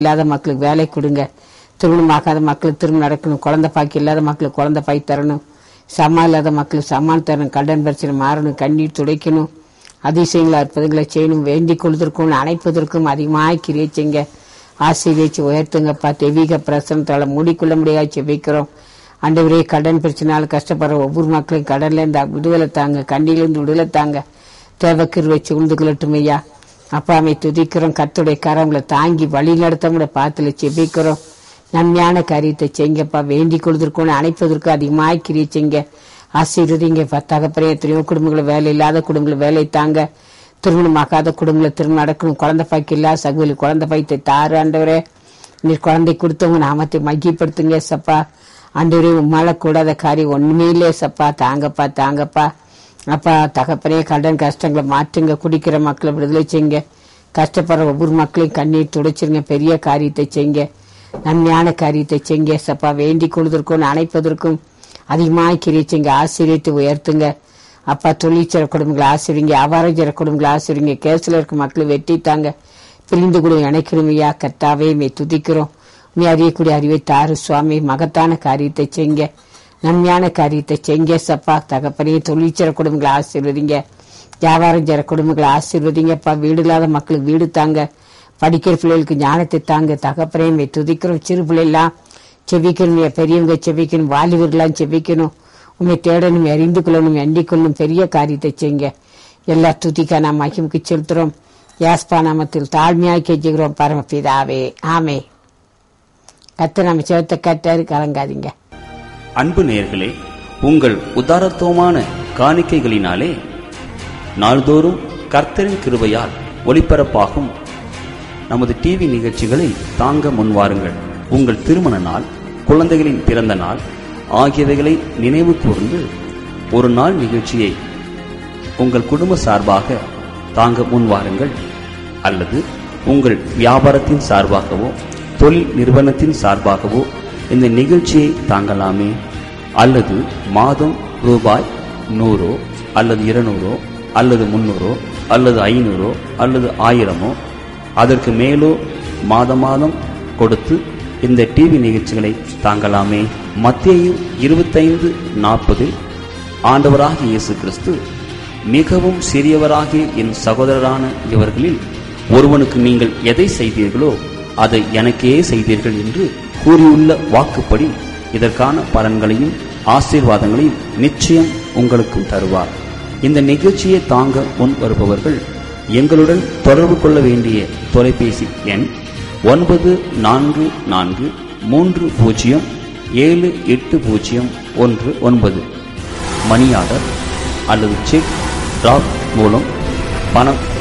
இல்லாத மக்களுக்கு வேலை கொடுங்க திருமணமாகாத மக்களுக்கு திருமணம் நடக்கணும் குழந்தை பாக்கி இல்லாத மக்களுக்கு குழந்தை பாய் தரணும் சம்மா இல்லாத மக்களுக்கு சம்மான் தரணும் கடன் பிரச்சனை மாறணும் கண்ணீர் துடைக்கணும் அதிசயங்களை அற்புதங்களை செய்யணும் வேண்டிக் கொள்வதற்கும் அணைப்பதற்கும் அதிகமாக கிரியை செய்ங்க ஆசீர்வதிச்சு உயர்த்துங்கப்பா தெய்வீக பிரசனத்தால மூடிக்கொள்ள முடியாது செபிக்கிறோம் ஆண்டவரே கடன் பிரச்சனால கஷ்டப்படுற ஒவ்வொரு மக்களையும் கடன்ல இருந்து விடுதலை தாங்க கண்ணிலிருந்து விடுதலை தாங்க தேவக்கீர் வச்சு உண்டு கொள்ளட்டும் ஐயா அப்பாமை துதிக்கிறோம் கத்துடைய கரங்களை தாங்கி வழி நடத்தவங்கள பாத்துல செபிக்கிறோம் நன்மையான காரியத்தை செய்ங்கப்பா வேண்டிக் கொள்வதற்கும் அணைப்பதற்கும் அதிகமாக கிரியை செய்ங்க ஆசீர்வதிங்க தகப்பறே எத்தனையோ குடும்பங்களை வேலை இல்லாத குடும்பங்களை வேலை தாங்க திருமணமாகாத குடும்பங்களை திருமணம் நடக்கணும் குழந்தை பாய்க்கு இல்லாத சகுலி குழந்தை பாய்த்தை தாரு ஆண்டவரே நீர் குழந்தை கொடுத்தவங்க நாமத்தை மையப்படுத்துங்க சப்பா ஆண்டவரே உம்மால கூடாத காரியம் ஒண்ணுமே இல்லையே சப்பா தாங்கப்பா தாங்கப்பா அப்பா தகப்பனே கடன் கஷ்டங்களை மாற்றுங்க குடிக்கிற மக்களை விடுதலை செய்யுங்க கஷ்டப்படுற ஒவ்வொரு மக்களையும் கண்ணீர் துடைச்சிருங்க பெரிய காரியத்தை செய்யுங்க நன்மையான காரியத்தை செய்யுங்க சப்பா வேண்டிக் கொள்வதற்கும் அணைப்பதற்கும் அதிகமாக கிரியை செய்யுங்க ஆசிரியத்தை உயர்த்துங்க அப்பா தொழிற்சர குடும்பங்களை ஆசிரிங்க வியாபாரஞ்சர குடும்பங்களை ஆசிரிங்க கேஸ்ல இருக்க மக்களை வெட்டித்தாங்க பிரிந்து கூட இணைக்கணுமையா கத்தாவே மே துதிக்கிறோம் நீ அறியக்கூடிய அறிவை தாரு சுவாமி மகத்தான காரியத்தை செய்ங்க நன்மையான காரியத்தை செய்ங்க சப்பா தகப்பனே தொழிற்சர குடும்பங்களை ஆசீர்வதிங்க வியாபாரம் செய்கிற குடும்பங்களை ஆசீர்வதிங்கப்பா வீடு இல்லாத மக்களுக்கு வீடு தாங்க படிக்கிற பிள்ளைகளுக்கு ஞானத்தை தாங்க தகப்பனே மே துதிக்கிறோம் சிறு பிள்ளைலாம் செவிக்கணும் பெரியவங்க செவிக்கணும் வாலிபர்களாம் செவிக்கணும் உண்மை தேடணும் அறிந்து கொள்ளணும் எண்ணிக் கொள்ளணும் பெரிய காரியத்தை செய்யுங்க எல்லா துதிக்கா நாம் மகிமுக்கு செலுத்துறோம் யாஸ்பா நாமத்தில் தாழ்மையாய் கெஞ்சுகிறோம் பரமபிதாவே ஆமே கத்து நம்ம சேர்த்த கட்டாரு கலங்காதீங்க அன்பு நேயர்களே உங்கள் உதாரத்துவமான காணிக்கைகளினாலே நாள்தோறும் கர்த்தரின் கிருபையால் ஒளிபரப்பாகும் நமது டிவி நிகழ்ச்சிகளை தாங்க முன்வாருங்கள் உங்கள் திருமண நாள் குழந்தைகளின் பிறந்த நாள் ஆகியவைகளை நினைவு கூர்ந்து ஒரு நாள் நிகழ்ச்சியை உங்கள் குடும்ப சார்பாக தாங்க முன்வாருங்கள் அல்லது உங்கள் வியாபாரத்தின் சார்பாகவோ தொழில் நிறுவனத்தின் சார்பாகவோ இந்த நிகழ்ச்சியை தாங்கலாமே அல்லது மாதம் ரூபாய் நூறோ அல்லது இருநூறோ அல்லது முன்னூறோ அல்லது ஐநூறோ அல்லது ஆயிரமோ அதற்கு மேலோ மாத மாதம் கொடுத்து இந்த டிவி நிகழ்ச்சிகளை தாங்கலாமே மத்தேயு இருபத்தைந்து நாற்பதில் ஆண்டவராகிய இயேசு கிறிஸ்து மிகவும் சிறியவராகிய என் சகோதரரான இவர்களில் ஒருவனுக்கு நீங்கள் எதை செய்தீர்களோ அதை எனக்கே செய்தீர்கள் என்று கூறியுள்ள வாக்குப்படி இதற்கான பலன்களையும் ஆசீர்வாதங்களையும் நிச்சயம் உங்களுக்கும் தருவார் இந்த நிகழ்ச்சியை தாங்க முன் வருபவர்கள் எங்களுடன் தொடர்பு கொள்ள வேண்டிய தொலைபேசி எண் ஒன்பது நான்கு நான்கு மூன்று பூஜ்ஜியம் ஏழு எட்டு பூஜ்ஜியம் ஒன்று ஒன்பது மணி ஆர்டர் அல்லது செக் டிராப் மூலம் பணம்